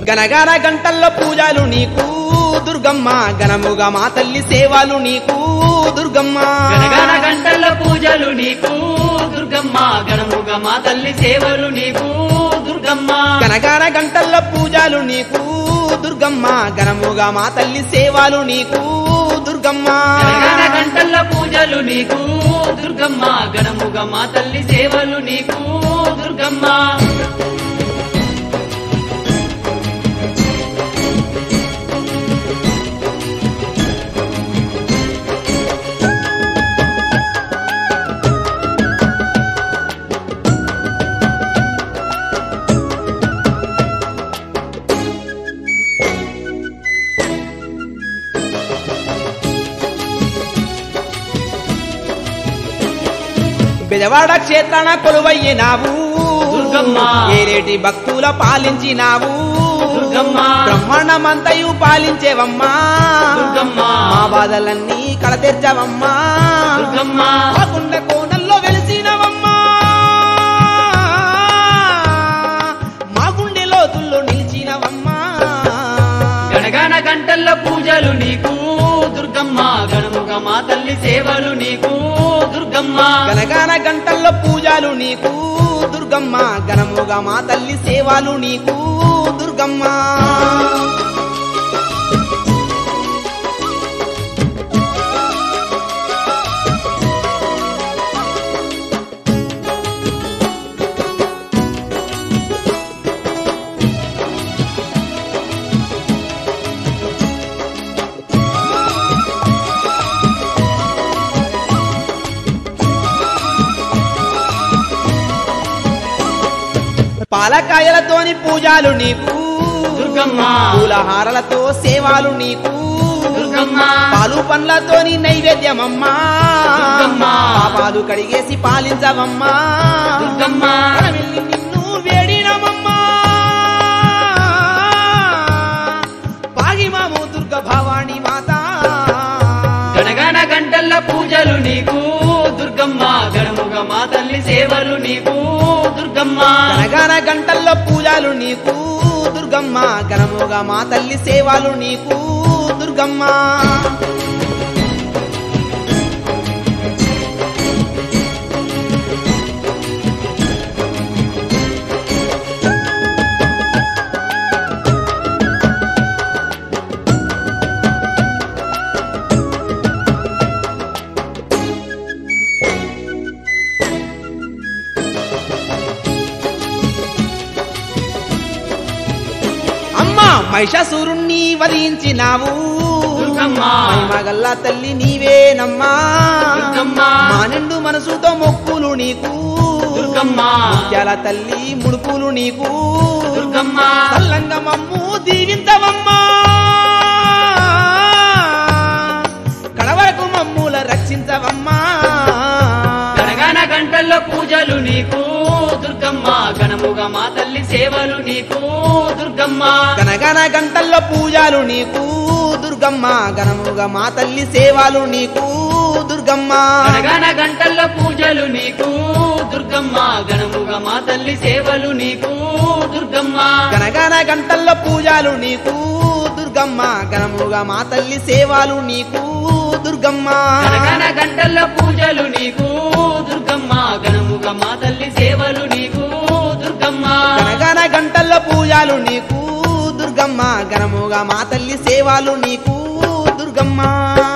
గనగన గంటల్లో పూజలు నీకు దుర్గమ్మ గణముగా మా తల్లి సేవలు నీకు దుర్గమ్మ గనగన గంటల పూజలు నీకు దుర్గమ్మ గణముగా మా తల్లి సేవలు నీకు దుర్గమ్మ గనగన గంటల్లో పూజలు నీకు దుర్గమ్మ గణముగా మా తల్లి సేవలు నీకు దుర్గమ్మ గనగన గంటల పూజలు నీకు దుర్గమ్మ గణముగా మా తల్లి సేవలు నీకు దుర్గమ్మ బెజవాడ క్షేత్రాన కొలువయ్యినావు దుర్గమ్మ. ఏరేటి భక్తుల పాలించినావు దుర్గమ్మ. బ్రహ్మాండమంతయు పాలించేవమ్మా దుర్గమ్మ. మా బాధలన్నీ కడతెర్చవమ్మా దుర్గమ్మ కాకుండా కోనల్లో వెలిసినవమ్మా మా గుండె లోతుల్లో నిలిచినవమ్మా గణగణ గంటల పూజలు నీకు దుర్గమ్మ గణముగా మా తల్లి సేవలు నీకు దుర్గమ్మ గనగాన గంటల్లో పూజలు నీకు దుర్గమ్మ గణముగా మా తల్లి సేవలు నీకు దుర్గమ్మ పాలకాయలతోని పూజలు నీకు దుర్గమ్మ. పూలహారలతో సేవలు నీకు దుర్గమ్మ. పాలు పండ్లతోని నైవేద్యమమ్మా దుర్గమ్మ. పాపాలు కడిగేసి పాలించవమ్మా దుర్గమ్మ. మనమిల్లి నిన్ను వేడినమమ్మా పాగిమాము దుర్గ భవాని మాత గణగణ గంటల పూజలు నీకు దుర్గమ్మ గణముగా మా తల్లి సేవలు నీకు దుర్గమ్మ గనగన గంటల్లో పూజలు నీకు దుర్గమ్మ గణముగా మా తల్లి సేవలు నీకు దుర్గమ్మ అమ్మా మహిషాసురుణ్ణి వధించినావు దుర్గమ్మ. మగల్ల తల్లి నీవేనమ్మా దుర్గమ్మ. మా నిండు మనసుతో మొక్కులు నీకు దుర్గమ్మ. ముత్యాల తల్లి ముడుపులు నీకు దుర్గమ్మ తల్లంగ మమ్ము దీవించవమ్మా కడవరకు మమ్ముల రక్షించవమ్మా గణగణ గంటల్లో పూజలు నీకు దుర్గమ్మ గణముగా మా తల్లి సేవలు నీకు దుర్గమ్మ గనగన గంటల్లో పూజలు నీకు దుర్గమ్మ గణముగా మా తల్లి సేవలు నీకు దుర్గమ్మ గణగణ గంటల్లో పూజలు నీకు దుర్గమ్మ గణముగా మా తల్లి సేవలు నీకు దుర్గమ్మ గనగన గంటల్లో పూజలు నీకు దుర్గమ్మ గణముగా మా తల్లి సేవలు నీకు దుర్గమ్మ గణగణ గంటల్లో పూజలు నీకు దుర్గమ్మ గణముగా మా తల్లి సేవలు నీకు దుర్గమ్మ గనగన గంటల్లో పూజలు నీకు దుర్గమ్మ గణముగా మా తల్లి సేవలు నీకు దుర్గమ్మ